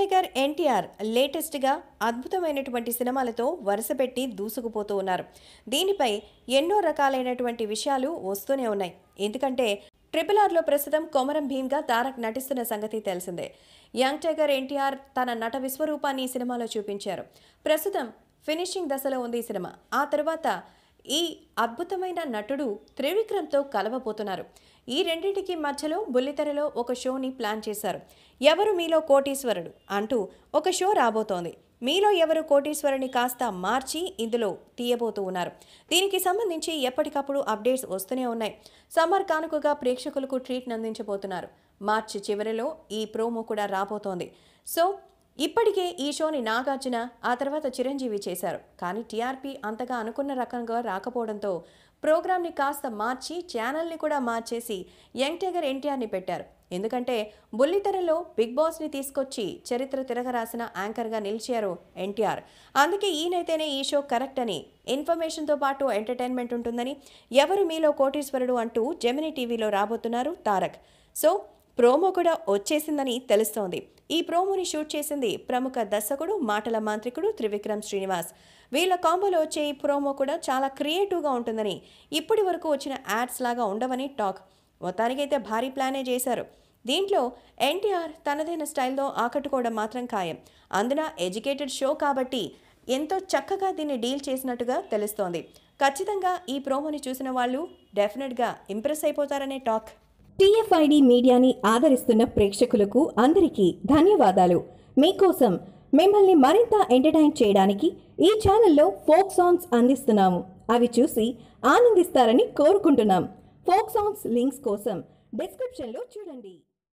tiger NTR లేటెస్ట్గా అద్భుతమైనటువంటి సినిమాలతో వరుసపెట్టి దూసుకుపోతూ ఉన్నారు దీనిపై ఎన్నో రకాలైనటువంటి విషయాలు వస్తూనే ఉన్నాయి ఎందుకంటే ట్రిపుల్ ఆర్లో ప్రస్తుతం కొమరం భీమ్గా తారక్ నటిస్తున్న సంగతి తెలిసిందే యంగ్ టైగర్ ఎన్టీఆర్ తన నట విశ్వరూపాన్ని ఈ సినిమాలో చూపించారు ప్రస్తుతం ఫినిషింగ్ దశలో ఉంది ఈ సినిమా ఆ తర్వాత ఈ అద్భుతమైన నటుడు త్రివిక్రమ్తో కలవబోతున్నారు ఈ రెండింటికి మధ్యలో బుల్లితెరలో ఒక షోని ప్లాన్ చేశారు ఎవరు మీలో కోటీశ్వరుడు అంటూ ఒక షో రాబోతోంది మీలో ఎవరు కోటీశ్వరుని కాస్త మార్చి ఇందులో తీయబోతూ ఉన్నారు దీనికి సంబంధించి ఎప్పటికప్పుడు అప్డేట్స్ వస్తూనే ఉన్నాయి సమ్మర్ కానుకగా ప్రేక్షకులకు ట్రీట్ అందించబోతున్నారు మార్చి చివరిలో ఈ ప్రోమో కూడా రాబోతోంది సో ఇప్పటికే ఈ షోని నాగార్జున ఆ తర్వాత చిరంజీవి చేశారు కానీ టీఆర్పీ అంతగా అనుకున్న రకంగా రాకపోవడంతో ప్రోగ్రామ్ని కాస్త మార్చి ఛానల్ని కూడా మార్చేసి యంగ్ టైగర్ ఎన్టీఆర్ని పెట్టారు ఎందుకంటే బుల్లితెరలో బిగ్ బాస్ని తీసుకొచ్చి చరిత్ర తిరగరాసిన యాంకర్గా నిలిచారు ఎన్టీఆర్ అందుకే ఈయనైతేనే ఈ షో కరెక్ట్ అని ఇన్ఫర్మేషన్తో పాటు ఎంటర్టైన్మెంట్ ఉంటుందని ఎవరు మీలో కోటీశ్వరుడు అంటూ జెమినీ టీవీలో రాబోతున్నారు తారక్ సో ప్రోమో కూడా వచ్చేసిందని తెలుస్తోంది ఈ ప్రోమోని షూట్ చేసింది ప్రముఖ దర్శకుడు మాటల మాంత్రికుడు త్రివిక్రమ్ శ్రీనివాస్ వీళ్ళ కాంబోలో వచ్చే ఈ ప్రోమో కూడా చాలా క్రియేటివ్గా ఉంటుందని ఇప్పటి వరకు వచ్చిన యాడ్స్ లాగా ఉండవని టాక్ మొత్తానికైతే భారీ ప్లానే చేశారు దీంట్లో ఎన్టీఆర్ తనదైన స్టైల్లో ఆకట్టుకోవడం మాత్రం ఖాయం అందున ఎడ్యుకేటెడ్ షో కాబట్టి ఎంతో చక్కగా దీన్ని డీల్ చేసినట్టుగా తెలుస్తోంది ఖచ్చితంగా ఈ ప్రోమోని చూసిన వాళ్ళు డెఫినెట్గా ఇంప్రెస్ అయిపోతారనే టాక్ టీఎఫ్ఐడి మీడియాని ఆదరిస్తున్న ప్రేక్షకులకు అందరికీ ధన్యవాదాలు మీకోసం మిమ్మల్ని మరింత ఎంటర్టైన్ చేయడానికి ఈ ఛానల్లో ఫోక్ సాంగ్స్ అందిస్తున్నాము అవి చూసి ఆనందిస్తారని కోరుకుంటున్నాం ఫోక్ సాంగ్స్ లింక్స్ కోసం డిస్క్రిప్షన్లో చూడండి